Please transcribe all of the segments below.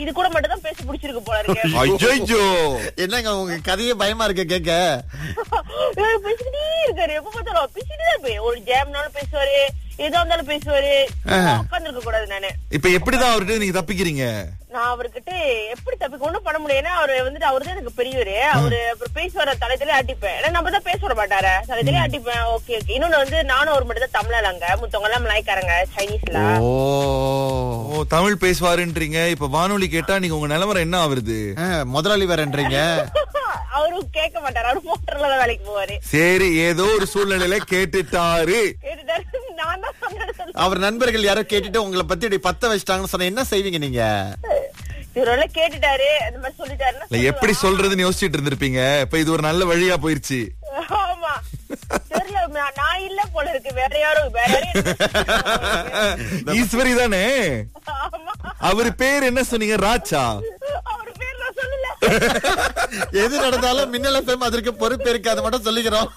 இது கூட மட்டும் தான் பேச பிடிச்சிருக்கு போல இருக்கு ஐயோ என்னங்க உங்க கதையே பயமா இருக்கு கேட்க ஏய், பேசிக்கிட்டே இருக்காரு எப்ப பார்த்தாலும் பேசிட்டே தான் இருப்பேன் ஒரு ஜாம்னாலும் பேசுவாரு எதா இருந்தாலும் பேசுவாரு உட்கார்ந்து இருக்க கூடாது நானு இப்ப எப்படிதான் அவர்கிட்ட நீங்க தப்பிக்கிறீங்க நான் அவர்கிட்ட எப்படி தப்பிக்க ஒண்ணும் பண்ண முடியும் ஏன்னா அவரு வந்துட்டு அவரு தான் எனக்கு பெரியவரு அவரு அப்புறம் பேசுவார தலைத்தலே அடிப்பேன் ஏன்னா நம்ம தான் பேச விட மாட்டாரு தலைத்தலே அடிப்பேன் ஓகே ஓகே இன்னொன்னு வந்து நானும் அவர் மட்டும் தான் தமிழாங்க மத்தவங்க எல்லாம் மலாய்க்காரங்க சைனீஸ்ல ஓ ஓ தமிழ் பேசுவாருன்றீங்க இப்ப வானொலி கேட்டா நீங்க உங்க நிலவரம் என்ன ஆகுறது ஆ, முதலாளி வேறன்றீங்க அவரும் கேட்க மாட்டாரு அவரு மோட்டர்ல தான் வேலைக்கு போவாரு சரி ஏதோ ஒரு சூழ்நிலையில கேட்டுட்டாரு கேட்டுட்டாரு நான் தான் சொன்னேன் அவர் நண்பர்கள் யாரோ கேட்டுட்டு உங்களை பத்தி இப்படி பத்த வச்சிட்டாங்கன்னு சொன்னா என்ன செய்வீங்க நீங்க இவரெல்லாம் கேட்டுட்டாரு அந்த மாதிரி சொல்லிட்டாருன்னா இல்ல எப்படி சொல்றதுன்னு யோசிச்சுட்டு இருந்திருப்பீங்க இப்ப இது ஒரு நல்ல வழியா போயிருச்சு ஆமா தெரியல நான் நான் இல்ல போல இருக்கு வேற யாரும் வேற யாரும் ஈஸ்வரி தானே ஆமா அவரு பேர் என்ன சொன்னீங்க ராச்சா அவர் பேர் நான் சொல்லல எது நடந்தாலும் மின்னல் எஃப்எம் அதற்கு பொறுப்பு இருக்கு அதை மட்டும் சொல்லிக்கிறோம்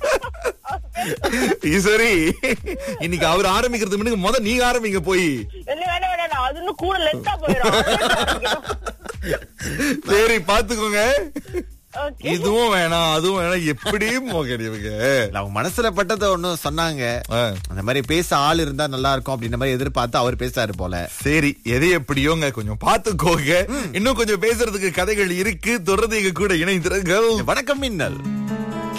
ஈஸ்வரி இன்னைக்கு அவர் ஆரம்பிக்கிறதுக்கு முன்னாடி முத நீங்க ஆரம்பிங்க போய் இல்ல வேணாம் வேணாம் அது இன்னும் கூட லென்த்தா போயிடும் சரி பாத்துக்கோங்க ஓகே இதுவும் வேணாம் அதுவும் வேணாம் எப்படியும் போகணும் இவங்க இல்ல, அவங்க மனசுல பட்டதை ஒண்ணு சொன்னாங்க ஆ. அந்த மாதிரி பேச ஆள் இருந்தா நல்லா இருக்கும் அப்படின்ற மாதிரி எதிர்பார்த்து அவர் பேசாரு போல சரி எது எப்படியோங்க கொஞ்சம் பாத்துக்கோங்க இன்னும் கொஞ்சம் பேசுறதுக்கு கதைகள் இருக்கு தொடர்ந்து எங்க கூட இணைந்திருங்கள் வணக்கம் மின்னல்